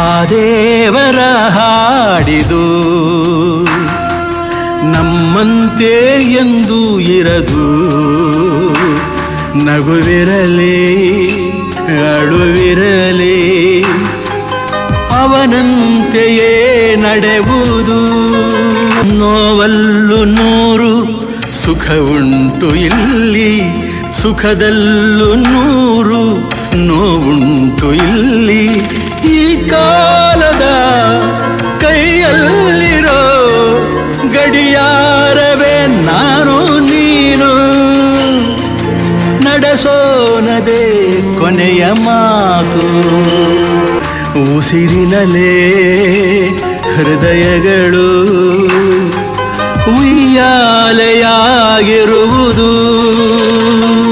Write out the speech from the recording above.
ಆ ದೇವರ ಹಾಡಿದು ನಮ್ಮಂತೆ ಎಂದು ಇರದು ನಗುವಿರಲಿ ಅಳುವಿರಲಿ ಅವನಂತೆಯೇ ನಡೆಯುವುದು ನೋವಲ್ಲು ನೂರು ಸುಖ ಉಂಟು ಇಲ್ಲಿ ಸುಖದಲ್ಲೂ ನೂರು ನೋವುಂಟು ಇಲ್ಲಿ ಈ ಕಾಲದ ಕೈಯಲ್ಲಿರೋ ಗಡಿಯಾರವೇ ನಾನು ನೀನು ನಡೆಸೋನದೇ ಕೊನೆಯ ಮಾತು ಉಸಿರಿನಲೇ ಹೃದಯಗಳು ಉಯ್ಯಾಲೆಯಾಗಿರುವುದು